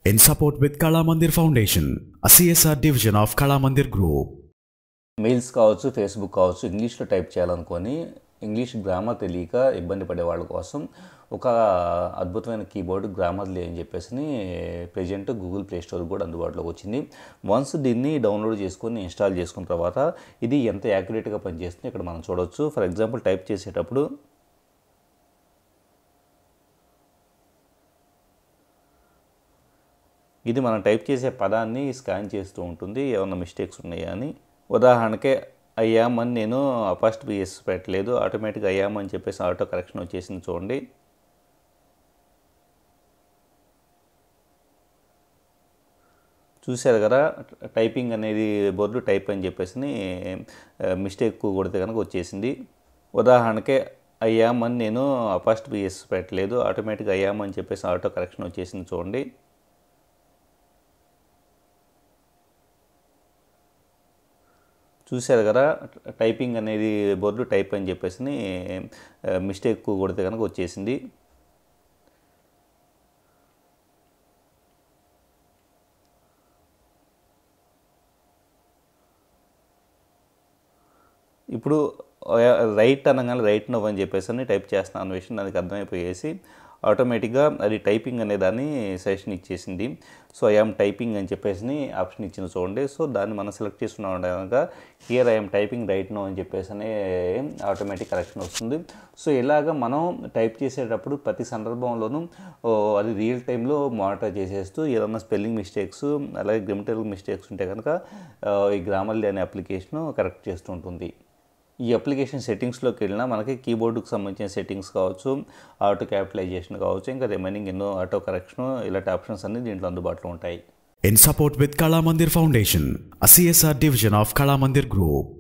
in support with Kala Mandir Foundation, a CSR division of Kala Mandir Group. Mails కావచ్చు Facebook కావచ్చు ఇంగ్లీష్లో type చేయాలనుకొని English grammar తెలియక ఇబ్బంది పడే వాళ్ళ కోసం ఒక అద్భుతమైన కీబోర్డ్ గ్రామర్లీ అని చెప్పేసి ప్రజెంట్ గూగుల్ ప్లే స్టోర్ కూడా అందుబాటులోకి వచ్చింది వన్స్ దీన్ని డౌన్లోడ్ చేసుకొని ఇన్స్టాల్ చేసుకున్న తర్వాత ఇది ఎంత యాక్యురేట్గా పనిచేస్తుందో ఇక్కడ మనం చూడవచ్చు ఫర్ ఎగ్జాంపుల్ టైప్ చేసేటప్పుడు ఇది మనం టైప్ చేసే పదాన్ని స్కాన్ చేస్తూ ఉంటుంది ఏమైనా మిస్టేక్స్ ఉన్నాయా అని ఉదాహరణకే అయ్యామని నేను ఫస్ట్ బిఎస్ పెట్టలేదు ఆటోమేటిక్గా అయ్యామని చెప్పేసి ఆటో కరెక్షన్ వచ్చేసింది చూడండి చూశారు కదా టైపింగ్ అనేది బోర్డు టైప్ అని చెప్పేసి మిస్టేక్ కొడితే కనుక వచ్చేసింది ఉదాహరణకే అయ్యామని నేను ఫస్ట్ బిఎస్ పెట్టలేదు ఆటోమేటిక్గా అయ్యామని చెప్పేసి ఆటో కరెక్షన్ వచ్చేసింది చూడండి చూశారు కదా టైపింగ్ అనేది బోర్డు టైప్ అని చెప్పేసి మిస్టేక్ కొడితే కనుక వచ్చేసింది ఇప్పుడు రైట్ అనగానే రైట్ నవ్ అని చెప్పేసి అని టైప్ చేస్తాను అన్న విషయం దానికి అర్థమైపోయేసి ఆటోమేటిక్గా అది టైపింగ్ అనే దాన్ని సజెషన్ ఇచ్చేసింది సో ఐఎమ్ టైపింగ్ అని చెప్పేసి ఆప్షన్ ఇచ్చింది చూడండి సో దాన్ని మనం సెలెక్ట్ చేసుకున్నాం కనుక here I'm typing right no అని చెప్పేసి అనే ఆటోమేటిక్ కరెక్షన్ వస్తుంది సో ఇలాగ మనం టైప్ చేసేటప్పుడు ప్రతి సందర్భంలోనూ ఓ, అది రియల్ టైంలో మానిటర్ చేసేస్తూ ఏదైనా స్పెల్లింగ్ మిస్టేక్స్ అలాగే గ్రామటికల్ మిస్టేక్స్ ఉంటే కనుక ఆ, ఈ గ్రామర్లీ అనే అప్లికేషన్ కరెక్ట్ చేస్తూ ఉంటుంది ఈ అప్లికేషన్ సెట్టింగ్స్లోకి వెళ్ళినా మనకి కీబోర్డుకి సంబంధించిన సెట్టింగ్స్ కావచ్చు ఆటో క్యాపిటలైజేషన్ కావచ్చు ఇంకా రిమైనింగ్ ఎన్నో ఆటో కరెక్షన్ ఇలాంటి ఆప్షన్స్ అన్ని దీంట్లో అందుబాటులో ఉంటాయి In support with Kala Mandir Foundation, a CSR division of Kala Mandir Group.